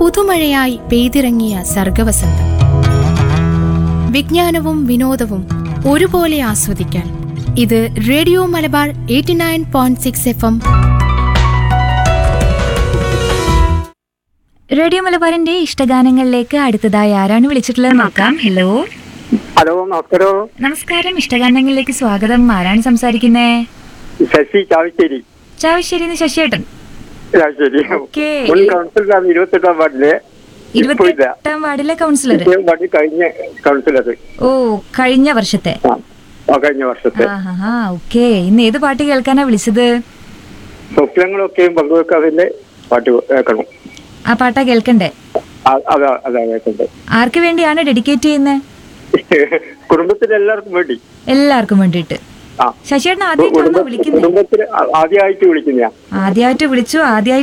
പുതുമഴയായി പെയ്തിറങ്ങിയ സർഗവസന്തം വിജ്ഞാനവും വിനോദവും ഒരുപോലെ ആസ്വദിക്കാൻ ഇത് radio Malabar eighty nine point six F M radio മലബാറിന്റെ ഇഷ്ടഗാനങ്ങളിലേക്ക് അടുത്തതായി ആരാണ് വിളിച്ചിട്ടുള്ളത് നോക്കാം ഹലോ ഹലോ നമസ്കാരം നമസ്കാരം ഇഷ്ടഗാനങ്ങളിലേക്ക് സ്വാഗതം ആരാണ് സംസാരിക്കുന്നേ ശശി ചാവശ്ശേരി ചാവശ്ശേരിന്ന് ശശിയേട്ടൻ ചാവശ്ശേരി ഓക്കേ. മുൻ കൗൺസിലറാണ് ഇരുപത്തെട്ടാം വാർഡിലെ ഇപ്പൊ ഇല്ല ഇരുപത്തിയെട്ടാം വാർഡിലെ കൗൺസിലർ ഇത്രയും വാർഡിൽ കഴിഞ്ഞ കൗൺസിലർ ഓ കഴിഞ്ഞ വർഷത്തെ ആ ആ, കഴിഞ്ഞ വർഷത്തെ ആഹാ ഓക്കെ ഇന്ന് ഏത് പാട്ട് കേൾക്കാനാ വിളിച്ചത് സ്വപ്നങ്ങളൊക്കെയും പങ്കുവെക്കാതിന്റെ പാട്ട് കേൾക്കണം ആ പാട്ടാ കേൾക്കണ്ടേ ആ- അതാ അതാ കേൾക്കണ്ടേ ആർക്ക് വേണ്ടിയാണ് ഡെഡിക്കേറ്റ് ചെയ്യുന്നത് കുടുംബത്തിലെ എല്ലാവർക്കും വേണ്ടി എല്ലാവർക്കും വേണ്ടിയിട്ട് ആ ശശിയേട്ടൻ ആദ്യമായിട്ടാണോ കുടുംബ വിളിക്കുന്നത് കുടുംബത്തിൽ ആദ്യമായിട്ട് വിളിക്കുന്ന ആദ്യമായിട്ട് വിളിച്ചു ആദ്യമായിട്ട്